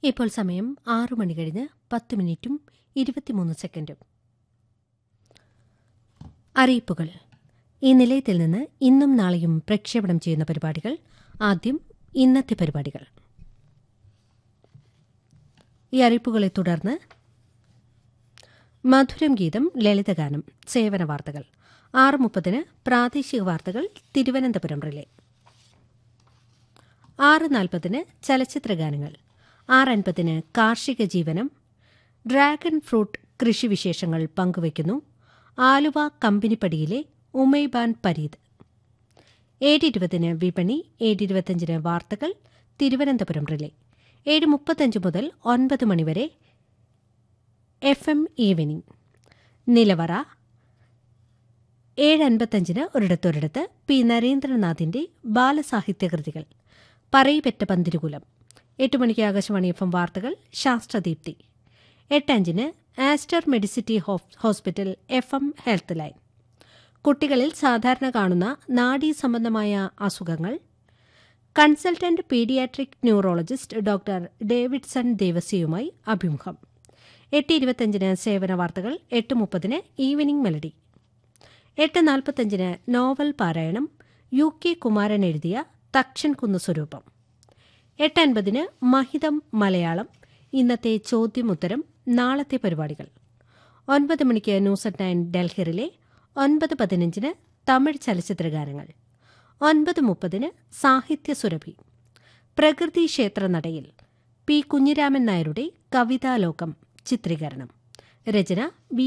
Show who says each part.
Speaker 1: ഇപ്പോൾ സമയം ആറു മണി കഴിഞ്ഞ് പത്ത് മിനിറ്റും ഇരുപത്തിമൂന്ന് സെക്കൻഡും അറിയിപ്പുകൾ ഈ നിലയത്തിൽ നിന്ന് ഇന്നും നാളെയും പ്രക്ഷേപണം ചെയ്യുന്ന പരിപാടികൾ ആദ്യം ഇന്നത്തെ പരിപാടികൾ ഈ അറിയിപ്പുകളെ തുടർന്ന് മധുരം ഗീതം ലളിതഗാനം സേവന വാർത്തകൾ ആറ് മുപ്പതിന് പ്രാദേശിക വാർത്തകൾ തിരുവനന്തപുരം റിലേ ആറ് നാൽപ്പതിന് ചലച്ചിത്രഗാനങ്ങൾ ആറ് അൻപതിന് കാർഷിക ജീവനം ഡ്രാഗൺ ഫ്രൂട്ട് കൃഷിവിശേഷങ്ങൾ പങ്കുവയ്ക്കുന്നു ആലുവ കമ്പനിപ്പടിയിലെ ഉമൈബാൻ പരീദ് ഏഴ് ഇരുപതിന് വിപണി ഏഴ് ഇരുപത്തിയഞ്ചിന് വാർത്തകൾ തിരുവനന്തപുരം റിലേ ഏഴ് മുപ്പത്തഞ്ച് മുതൽ ഒൻപത് മണിവരെ എഫ് എം ഈവനിംഗ് നിലവറ ഏഴ് അൻപത്തഞ്ചിന് ഒരിടത്തൊരിടത്ത് പി നരേന്ദ്രനാഥിന്റെ ബാലസാഹിത്യകൃതികൾ പറയിപെറ്റ പന്തിരുകുലം എട്ട് മണിക്ക് ആകാശവാണി എഫ് എം വാർത്തകൾ ശാസ്ത്രദീപ്തി എട്ടഞ്ചിന് Aster Medicity hospital F M health line കുട്ടികളിൽ സാധാരണ കാണുന്ന നാഡീ സംബന്ധമായ അസുഖങ്ങൾ consultant paediatric neurologist doctor Davidson ദേവസിയുമായി അഭിമുഖം എട്ട് ഇരുപത്തഞ്ചിന് സേവന വാർത്തകൾ എട്ട് മുപ്പതിന് ഈവനിംഗ് മെലഡി എട്ട് നാൽപ്പത്തഞ്ചിന് നോവൽ പാരായണം യു കെ കുമാരൻ എഴുതിയ തക്ഷൻ കുന്ന് സ്വരൂപം എട്ട് അൻപതിന് മഹിതം മലയാളം ഇന്നത്തെ ചോദ്യമുത്തരം നാളത്തെ പരിപാടികൾ ഒൻപത് മണിക്ക് ന്യൂസ് അറ്റ് നയൻ ഡൽഹിറിലെ ഒൻപത് പതിനഞ്ചിന് തമിഴ് ചലച്ചിത്രഗാനങ്ങൾ ഒൻപത് മുപ്പതിന് സാഹിത്യ സുരഭി പ്രകൃതി ക്ഷേത്രനടയിൽ പി കുഞ്ഞിരാമൻ നായരുടെ കവിതാലോകം ചിത്രീകരണം രചന വി